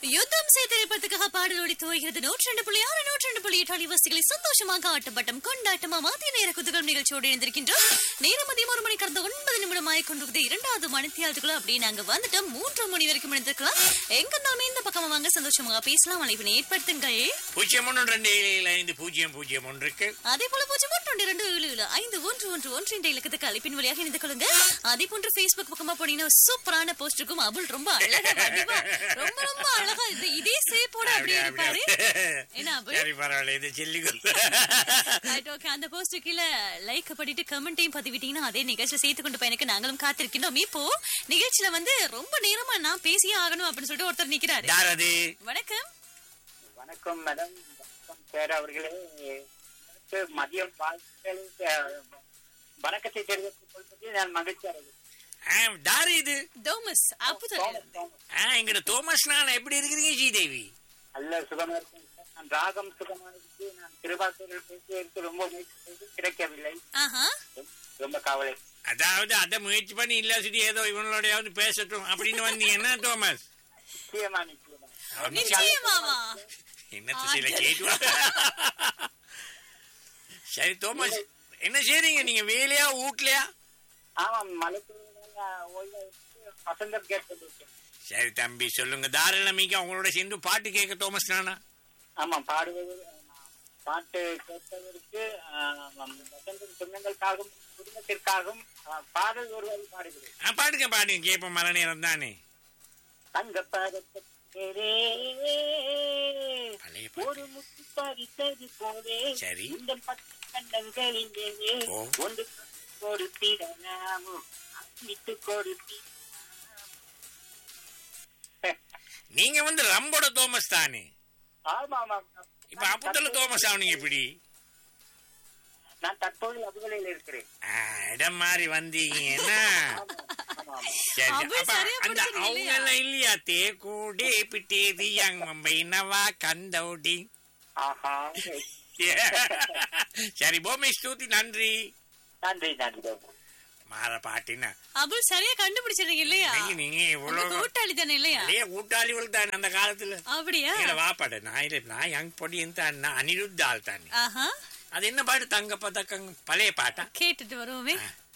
யுத்தம் செய்திருப்பதற்காக பாடலோடி துவகிறது நூற்றி ரெண்டு புள்ளி ஆறு நூற்றி ரெண்டு புள்ளி எட்டு அலைவரிசைகளை சந்தோஷமாக ஆட்டப்பட்டம் கொண்டாட்டமா மதிய நேர குதுகம் நிகழ்ச்சியோடு இணைந்திருக்கின்றோம் நேரம் மதியம் ஒரு மணி கடந்த ஒன்பது நிமிடம் ஆகி கொண்டிருக்குது இரண்டாவது மணித்தியாளத்துக்குள்ள அப்படியே நாங்க வந்துட்டோம் மூன்று மணி வரைக்கும் இணைந்திருக்கலாம் எங்க இருந்தாலுமே இந்த பக்கமா வாங்க சந்தோஷமாக பேசலாம் அழைப்பினை ஏற்படுத்துங்கள் பூஜ்ஜியம் ஒன்று ரெண்டு ஏழு ஏழு ஐந்து பூஜ்ஜியம் பூஜ்ஜியம் ஒன்றுக்கு அதே போல பூஜ்ஜியம் ஒன்று இரண்டு ஏழு ஏழு ஐந்து ஒன்று ஒன்று ஒன்று என்ற இலக்கத்துக்கு அழைப்பின் வழியாக இணைந்து கொள்ளுங்க அதே போன்று Facebook பக்கமா போனீங்கன்னா சூப்பரான போஸ்ட் இருக்கும் அபுல் ரொம்ப அழகா வடிவா, ரொம்ப ரொம்ப அழகா இது இதே சேப்போட அப்படியே இருப்பாரு என்ன அபுல் சரி பரவாயில்ல இது சொல்லிக்கொள் ரைட் ஓகே அந்த போஸ்ட் கீழே லைக் பண்ணிட்டு கமெண்ட்டையும் பதிவிட்டீங்கன்னா அதே நிகழ்ச்சியில சேர்த்து கொண்டு பயனுக்கு நாங்களும் காத்திருக்கின்றோம் இப்போ நிகழ்ச்சியில வந்து ரொம்ப நேரமா நான் பேசியே ஆகணும் அப்படின்னு சொல்லிட்டு ஒருத்தர் நிக்கிறாரு யார் அது வணக்கம் வணக்கம் மேடம் வணக்கம் சார் அவர்களே எனக்கு மதியம் வாழ்த்துக்கள் அஹ், வணக்கத்தை தெரிவித்துக் கொள்வதில் நான் மகிழ்ச்சி அடைகிறேன் ஆ, யாரு இது தோமஸ் அப்புதல் தோமஸ், தோமஸ். ஆ, எங்கட தோமஸ் நான் எப்படி இருக்கிறீங்க ஸ்ரீதேவி நல்ல சுகமா இருக்கேன் சார். நான் ராகம் சுகமானதுக்கு நான் திருவாசூரில் பேசுவதற்கு ரொம்ப முயற்சி செய்து கிடைக்கவில்லை ஆஹா ரொம்ப கவலை அதாவது அதை முயற்சி பண்ணி இல்ல சரி ஏதோ இவங்களோடையாவது பேசட்டும் அப்படின்னு வந்தீங்கன்னா தோமஸ் நிச்சயமா நிச்சயமா நிச்சயமாவா என்ன திசையில கேட்டு வா. சரி தோமஸ் என்ன செய்றீங்க நீங்க வேலையா வீட்லயா ஆமாம் மலைக்கு ஓய்வு வசந்தம் கேட்டிருக்கேன் சரி தம்பி சொல்லுங்க தாராளமிக்கு அவங்களோட சேர்ந்து பாட்டு கேட்க தோமஸ் நானா ஆமாம் பாடுவது அஹ், பாட்டு கேட்பதற்கு அஹ், வசந்தம் சொந்தங்களுக்காகவும் குடும்பத்திற்காகவும் அஹ், பாடல் ஒருவரை பாடுகிறேன் ஆ, பாடுங்க பாடுங்க கேட்போம் மழை நேரம் தானே தங்க பாதத்திலே பழைய பாட்டு. ஒரு முத்து பறித்தது போலே சரி. இந்த பத்து கண்டங்களிலே ஓ. ஒன்று கொடுத்திடலாமோ விட்டு கொடுத்தி நீங்க வந்து ரம்போட தோமஸ் தானே ஆமா ஆமா இப்ப அப்புத்தல தோமஸ் ஆவனீங்க எப்படி நான் தற்போது அபுகளில் இருக்கிறேன் ஆ, இடம் மாறி வந்தீங்கன்னா ஆமா ஆமா சரி, அப்படி அப்ப சரியா அந்த பிடிச்சிருங்க அவங்க இல்லையா? எல்லாம் இல்லையா தேக்கூடே பிட்டேதி யங் மும்பை நவா கந்தோடி ஆஹா சரி பூமி ஸ்தூதி நன்றி நன்றி நன்றி மாற பாட்டினா அபுல் சரியா கண்டுபிடிச்சிருங்க இல்லையா நீங்க நீங்க உங்க இவ்வளவு கூட்டாளி தானே இல்லையா நிறைய கூட்டாளிகள் தான் அந்த காலத்துல அப்படியா இல்ல வாப்பாடு நான் இல்ல நான் யங் பொடி தான் அனிருத்தாள் தானே ஆஹா அது என்ன பாட்டு தங்க பதக்கம் பழைய பாட்டா கேட்டுட்டு வருவோமே ஆ.